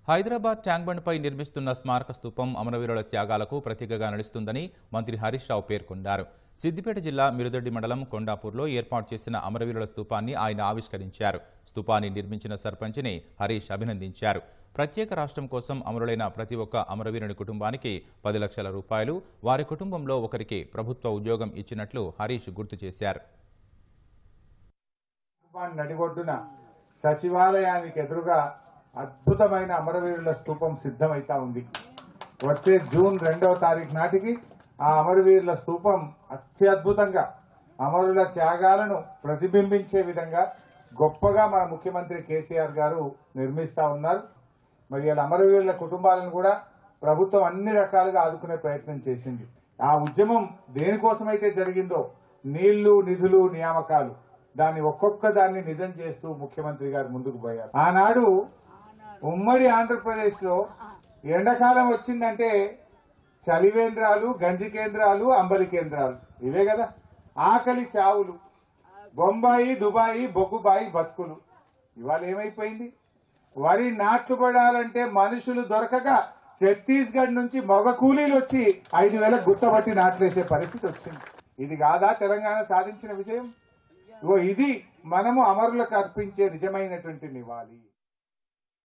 Hyderabad tank బండ్పై నిర్మిస్తున్న స్మారక స్తూపం అమరవీరుల త్యాగాలకు ప్రతీకగా నడుస్తుందని మంత్రి హరీష్ రావు పేర్కొన్నారు సిద్దిపేట జిల్లా మిరుదొడ్డి మండలం కొండాపూర్లో ఏర్పాటు చేసిన అమరవీరుల స్తూపాన్ని ఆయన ఆవిష్కరించారు స్తూపాన్ని నిర్మించిన సర్పంచ్ని హరీష్ అభినందించారు ప్రత్యేక రాష్ట్రం కోసం అమరులైన ప్రతి ఒక్క అమరవీరుని కుటుంబానికి పది లక్షల రూపాయలు వారి కుటుంబంలో ఒకరికి ప్రభుత్వ ఉద్యోగం ఇచ్చినట్లు హరీష్ గుర్తు చేశారు తుఫాన్ నడిగొడ్డున సచివాలయానికి ఎదురుగా అద్భుతమైన అమరవీరుల స్తూపం సిద్ధమైతా ఉంది వచ్చే జూన్ రెండవ తారీఖు నాటికి ఆ అమరవీరుల స్తూపం అత్యద్భుతంగా అమరుల త్యాగాలను ప్రతిబింబించే విధంగా గొప్పగా మన ముఖ్యమంత్రి కేసీఆర్ గారు నిర్మిస్తా ఉన్నారు మరి ఇలా అమరవీరుల కుటుంబాలను కూడా ప్రభుత్వం అన్ని రకాలుగా ఆదుకునే ప్రయత్నం చేసింది ఆ ఉద్యమం దేనికోసమైతే జరిగిందో నీళ్లు నిధులు నియామకాలు దాన్ని ఒక్కొక్క దాన్ని నిజం చేస్తూ ముఖ్యమంత్రి గారు ముందుకు పోయారు ఆనాడు ఉమ్మడి ఆంధ్రప్రదేశ్ లో ఎండాకాలం వచ్చిందంటే చలివేంద్రాలు గంజి కేంద్రాలు అంబలి కేంద్రాలు ఇవే కదా ఆకలి చావులు బొంబాయి దుబాయి బొగ్గుబాయి బతుకులు ఇవాళ ఏమైపోయింది వరి నాట్లు పడాలంటే మనుషులు దొరకక ఛత్తీస్గఢ్ నుంచి మగ కూలీలు వచ్చి ఐదు వేల గుట్టబట్టి నాట్లేసే పరిస్థితి వచ్చింది ఇది కాదా తెలంగాణ సాధించిన విజయం ఇగో ఇది మనము అమరులకు అర్పించే నిజమైనటువంటి నివాళి